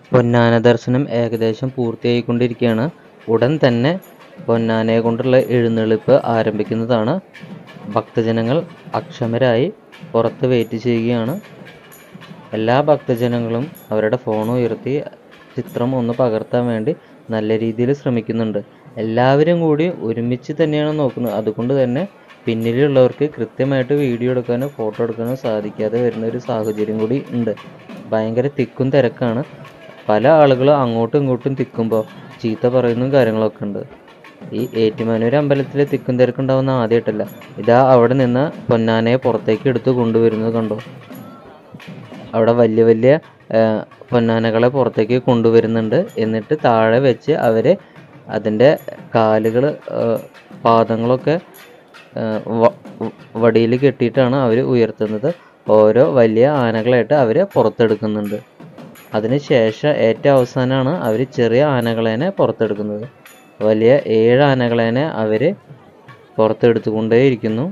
പൊന്നാന ദർശനം ഏകദേശം പൂർത്തിയായിക്കൊണ്ടിരിക്കുകയാണ് ഉടൻ തന്നെ പൊന്നാനയെ കൊണ്ടുള്ള എഴുന്നള്ളിപ്പ് ആരംഭിക്കുന്നതാണ് ഭക്തജനങ്ങൾ അക്ഷമരായി പുറത്ത് വെയിറ്റ് ചെയ്യുകയാണ് എല്ലാ ഭക്തജനങ്ങളും അവരുടെ ഫോൺ ഉയർത്തി ചിത്രം ഒന്ന് പകർത്താൻ വേണ്ടി നല്ല രീതിയിൽ ശ്രമിക്കുന്നുണ്ട് എല്ലാവരും കൂടി ഒരുമിച്ച് തന്നെയാണ് നോക്കുന്നത് അതുകൊണ്ട് തന്നെ പിന്നിലുള്ളവർക്ക് കൃത്യമായിട്ട് വീഡിയോ എടുക്കാനോ ഫോട്ടോ എടുക്കാനോ സാധിക്കാതെ വരുന്ന ഒരു സാഹചര്യം കൂടി ഉണ്ട് ഭയങ്കര തിക്കും തിരക്കാണ് പല ആളുകളും അങ്ങോട്ടും ഇങ്ങോട്ടും തിക്കുമ്പോൾ ചീത്ത പറയുന്നതും കാര്യങ്ങളൊക്കെ ഉണ്ട് ഈ ഏറ്റുമാനൂർ അമ്പലത്തിലെ തിക്കും തിരക്കുണ്ടാവുന്ന ആദ്യമായിട്ടല്ല ഇതാ അവിടെ നിന്ന് പൊന്നാനയെ പുറത്തേക്ക് എടുത്ത് കൊണ്ടുവരുന്നത് കണ്ടോ അവിടെ വലിയ വലിയ ആ, പൊന്നാനകളെ പുറത്തേക്ക് കൊണ്ടുവരുന്നുണ്ട് എന്നിട്ട് താഴെ വെച്ച് അവരെ അതിൻ്റെ കാലുകൾ പാദങ്ങളൊക്കെ വടിയിൽ കെട്ടിയിട്ടാണ് അവർ ഉയർത്തുന്നത് ഓരോ വലിയ ആനകളായിട്ട് അവരെ പുറത്തെടുക്കുന്നുണ്ട് അതിനുശേഷം ഏറ്റവും അവസാനമാണ് അവർ ചെറിയ ആനകളേനെ പുറത്തെടുക്കുന്നത് വലിയ ഏഴ് ആനകളേനെ അവർ പുറത്തെടുത്തുകൊണ്ടേയിരിക്കുന്നു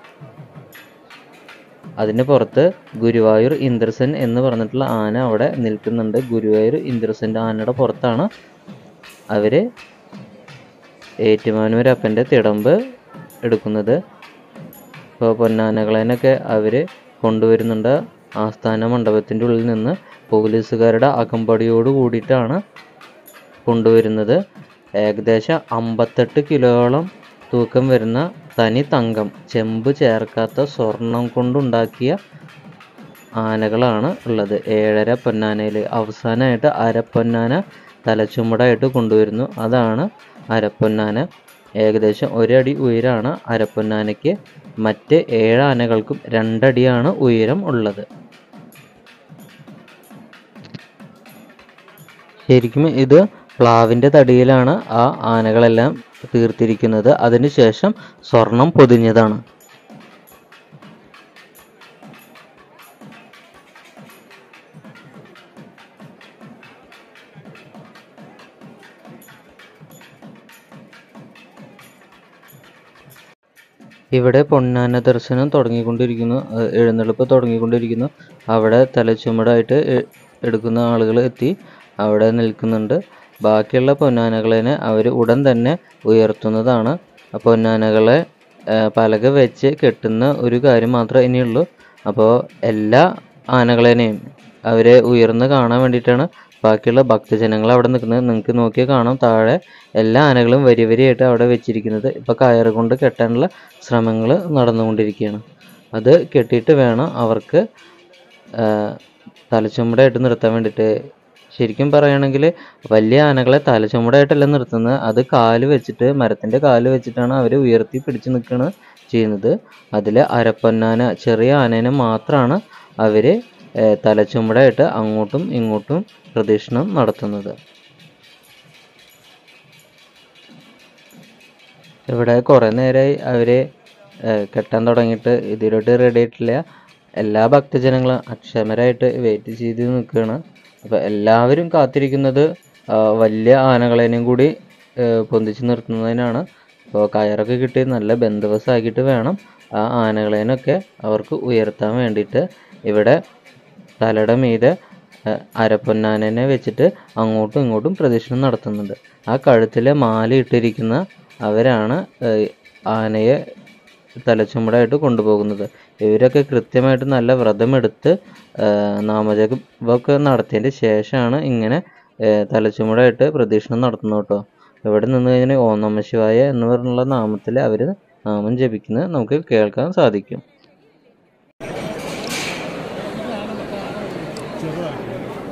അതിന് പുറത്ത് ഗുരുവായൂർ ഇന്ദ്രസൻ എന്ന് പറഞ്ഞിട്ടുള്ള ആന അവിടെ നിൽക്കുന്നുണ്ട് ഗുരുവായൂർ ഇന്ദ്രസൻ്റെ ആനയുടെ പുറത്താണ് അവര് ഏറ്റുമാനൂരപ്പൻ്റെ തിടമ്പ് എടുക്കുന്നത് ഇപ്പോൾ പൊന്നാനകളേനൊക്കെ അവർ കൊണ്ടുവരുന്നുണ്ട് ആസ്ഥാന മണ്ഡപത്തിൻ്റെ ഉള്ളിൽ നിന്ന് പോലീസുകാരുടെ അകമ്പടിയോട് കൂടിയിട്ടാണ് കൊണ്ടുവരുന്നത് ഏകദേശം അമ്പത്തെട്ട് കിലോളം തൂക്കം വരുന്ന തനി തങ്കം ചെമ്പ് ചേർക്കാത്ത സ്വർണം കൊണ്ടുണ്ടാക്കിയ ആനകളാണ് ഉള്ളത് ഏഴര പൊന്നാനയിൽ അവസാനമായിട്ട് അരപ്പൊന്നാന തലച്ചുമടായിട്ട് കൊണ്ടുവരുന്നു അതാണ് അരപ്പൊന്നാന ഏകദേശം ഒരടി ഉയരാണ് അരപ്പൊന്നാനയ്ക്ക് മറ്റ് ഏഴ് ആനകൾക്കും രണ്ടടിയാണ് ഉയരം ഉള്ളത് ശരിക്കും ഇത് പ്ലാവിൻ്റെ തടിയിലാണ് ആ ആനകളെല്ലാം തീർത്തിരിക്കുന്നത് അതിനുശേഷം സ്വർണം പൊതിഞ്ഞതാണ് ഇവിടെ പൊന്നാന ദർശനം തുടങ്ങിക്കൊണ്ടിരിക്കുന്നു ഏഹ് എഴുന്നള്ളിപ്പ് തുടങ്ങിക്കൊണ്ടിരിക്കുന്നു അവിടെ തലച്ചുമടായിട്ട് എ- എടുക്കുന്ന ആളുകൾ എത്തി അവിടെ നിൽക്കുന്നുണ്ട് ബാക്കിയുള്ള പൊന്നാനകളെ അവർ ഉടൻ തന്നെ ഉയർത്തുന്നതാണ് ആ പൊന്നാനകളെ ഏഹ് പലക വെച്ച് കെട്ടുന്ന ഒരു കാര്യം മാത്രമേ ഇനിയുള്ളൂ അപ്പോൾ എല്ലാ ആനകളെയും അവരെ ഉയർന്ന് കാണാൻ വേണ്ടിയിട്ടാണ് ബാക്കിയുള്ള ഭക്തജനങ്ങൾ അവിടെ നിൽക്കുന്നത് നിങ്ങൾക്ക് നോക്കിയാൽ കാണാം താഴെ എല്ലാ ആനകളും വരി വരിയായിട്ട് അവിടെ വെച്ചിരിക്കുന്നത് ഇപ്പോൾ കയറ് കൊണ്ട് കെട്ടാനുള്ള ശ്രമങ്ങൾ നടന്നുകൊണ്ടിരിക്കുകയാണ് അത് കെട്ടിയിട്ട് വേണം അവർക്ക് ആ, തലച്ചുമടായിട്ട് നിർത്താൻ വേണ്ടിയിട്ട് ശരിക്കും പറയുകയാണെങ്കിൽ വലിയ ആനകളെ തലച്ചുമടായിട്ടല്ല നിർത്തുന്നത് അത് കാല് വെച്ചിട്ട് മരത്തിൻ്റെ കാല് വെച്ചിട്ടാണ് അവർ ഉയർത്തി പിടിച്ച് നിൽക്കുകയാണ് ചെയ്യുന്നത് അതിൽ അരപ്പൊന്നാന ചെറിയ ആനേനെ മാത്രമാണ് അവർ തലച്ചുമടായിട്ട് അങ്ങോട്ടും ഇങ്ങോട്ടും പ്രദക്ഷിണം നടത്തുന്നത് ഇവിടെ കുറേ നേരമായി അവർ കെട്ടാൻ തുടങ്ങിയിട്ട് ഇതിലോട്ട് റെഡി ആയിട്ടില്ല എല്ലാ ഭക്തജനങ്ങളും അക്ഷമരായിട്ട് വെയിറ്റ് ചെയ്ത് നിൽക്കുകയാണ് അപ്പോൾ എല്ലാവരും കാത്തിരിക്കുന്നത് ആ, വലിയ ആനകളെയും കൂടി ആ, പൊന്തിച്ച് നിർത്തുന്നതിനാണ് അപ്പോൾ കയറൊക്കെ കിട്ടി നല്ല ബന്ധവസാക്കിയിട്ട് വേണം ആ ആനകളേനൊക്കെ അവർക്ക് ഉയർത്താൻ വേണ്ടിയിട്ട് ഇവിടെ തലയുടെ മീതെ ആ, അരപ്പൊന്നാനനെ വെച്ചിട്ട് അങ്ങോട്ടും ഇങ്ങോട്ടും പ്രദക്ഷിണം നടത്തുന്നുണ്ട് ആ കഴുത്തിൽ മാല ഇട്ടിരിക്കുന്ന അവരാണ് ഏ, ആനയെ തലച്ചുമടായിട്ട് കൊണ്ടുപോകുന്നത് ഇവരൊക്കെ കൃത്യമായിട്ട് നല്ല വ്രതമെടുത്ത് ആ, നാമജപമൊക്കെ നടത്തിയതിൻ്റെ ശേഷമാണ് ഇങ്ങനെ ഏ, തലച്ചുമടായിട്ട് പ്രദക്ഷിണം നടത്തുന്നത് കേട്ടോ ഇവിടെ നിന്ന് കഴിഞ്ഞാൽ ഓം നമ ശിവായ എന്ന് പറഞ്ഞുള്ള നാമത്തിൽ അവർ നാമം ജപിക്കുന്നത് നമുക്ക് കേൾക്കാൻ സാധിക്കും